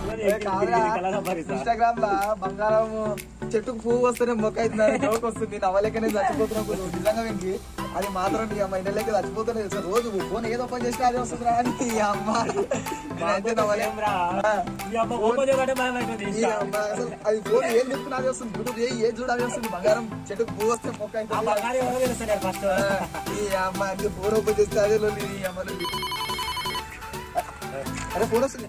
Instagram లా బంగారం చెట్టుకు పువ్వు వస్తేనే మొక్క అవుతుందని జోక్ వస్తుంది నవ్వలేకనే చచ్చిపోతున్నా కొంచెం నిజంగా వెంకి అది మాత్రం నీ అమ్మ ఇంటలేక చచ్చిపోతున్నా తెలుసా రోజు ఫోన్ ఏదో ఓపెన్ చేస్తే అదే వస్తుంది రా అని ఈ అమ్మ నేనైతే నవ్వలేం రా ఈ అమ్మ అసలు అది ఫోన్ ఏం చెప్తున్నా అది వస్తుంది యూట్యూబ్ ఏ ఏది చూడాలి వస్తుంది బంగారం చెట్టుకు పువ్వు వస్తే మొక్క అవుతుంది ఈ అమ్మ అది ఫోన్ ఓపెన్ చేస్తే అదే లొల్లి, ఈ అమ్మ లొల్లి. అరే ఫోన్ వస్తుంది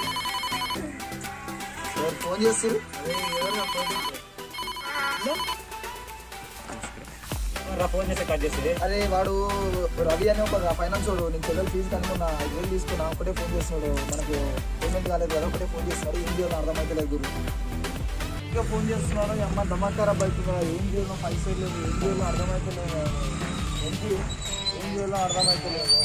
ఎవరు ఫోన్ చేస్తారు అరే ఎవరు నా ఫోన్ చేస్తారు? ఫోన్ చేస్తే కట్ చేసి అరే వాడు రవి అని ఒక ఫైనాన్స్ వాడు నేను చెల్లెలు ఫీజు కనుక్కున్నా ఐదు వేలు తీసుకున్నా ఒకటే ఫోన్ చేస్తున్నాడు మనకు పేమెంట్ కాలేదు కదా ఒకటే ఫోన్ చేస్తున్నాడు ఏం చేయాలో అర్థమైతే లేదు గురు ఇంకా ఫోన్ చేస్తున్నాడు ఈ అమ్మ దమాకారా అవుతుందా ఏం చేయాలో పైసలు లేదు ఏం చేయాలో అర్థమైతే లేదు ఏంటి ఏం చేయాలో అర్థమైతే లేదు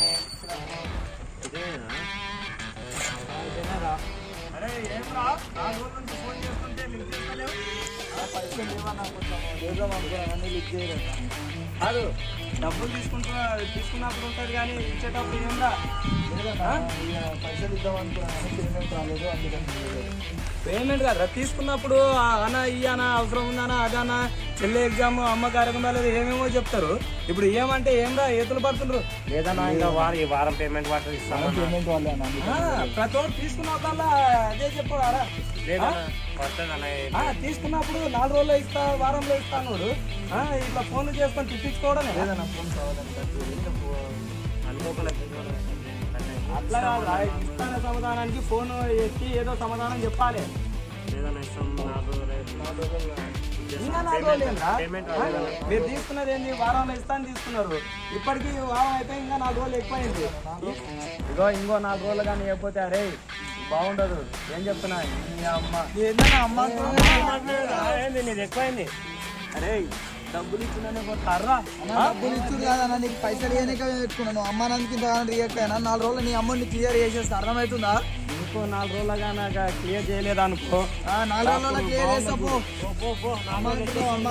అరే ఏం రా నాలుగు రోజుల నుంచి ఫోన్ చేస్తుంటే లిఫ్ట్ చేస్తలేవు ఆ పైసలు లేవన్నా కొంచెం చేద్దాం అనుకున్నాను అన్నీ లిక్ చేయలేదు కాదు డబ్బులు తీసుకుంటున్నా తీసుకున్నప్పుడు ఉంటుంది కానీ ఇచ్చేటప్పుడు ఏం రా లేదన్నా ఇక పైసలు ఇద్దాం అనుకున్నాను పేమెంట్ రాలేదు అందుకని పేమెంట్ కదా తీసుకున్నప్పుడు ఆ అన్న ఈ అన్న అవసరం ఉందన్న అదన్న చెల్లి ఎగ్జామ్ అమ్మ కార్యక్రమం లేదు ఏమేమో చెప్తారు ఇప్పుడు ఏమంటే ఏం రా ఏతులు పడుతుండ్రు లేదన్నా ఇంకా వారం ఈ వారం పేమెంట్ వాటర్ ఇస్తాను పేమెంట్ వాళ్ళే అన్న ఆ, ప్రతి ఒక్కరు తీసుకున్నప్పుడల్లా అదే చెప్పారా లేదన్నా పడుతుందన్న ఆ, తీసుకున్నప్పుడు నాలుగు రోజుల్లో ఇస్తా వారంలో ఇస్తా అన్నాడు ఆ, ఇట్లా ఫోన్లు చేసుకొని తిప్పించుకోవడమే లేదన్న ఫోన్ కావాలని అనుకోకుండా అట్లా కాదు రా, ఇస్తాన సమాధానానికి ఫోన్ ఎత్తి ఏదో సమాధానం చెప్పాలి లేదన్నా ఇస్తాం నాలుగు రోజులు ఇంకా నాలుగు రోజులు ఏంట్రా? పేమెంట్ ఆ, మీరు తీసుకున్నది ఏంది వారంలో ఇస్తాను తీసుకున్నారు ఇప్పటికి వారం అయితే ఇంకా నాలుగు రోజులు ఎక్కువైంది ఇగో ఇంకో నాలుగు రోజులు కానీ లేకపోతే అరే బాగుండదు ఏం చెప్తున్నా ఈ అమ్మ ఏందన్నా అమ్మ ఏంది నీది ఎక్కువైంది అరే డబ్బులు ఇచ్చిందని కొట్టారా డబ్బులు ఇచ్చుడు కాదన్న నీకు పైసలు ఇవ్వనిక పెట్టుకున్నాను అమ్మ నందుకు ఇంత రియాక్ట్ అయినా నాలుగు రోజులు నీ అమ్మని క్లియర్ చేసేస్తా అర్థమవుతుందా ఇంకో నాలుగు రోజులుగా నాకు క్లియర్ చేయలేదు అనుకో ఆ, నాలుగు రోజుల్లో క్లియర్ చేస్తా పో అమ్మ అనుకో, అమ్మ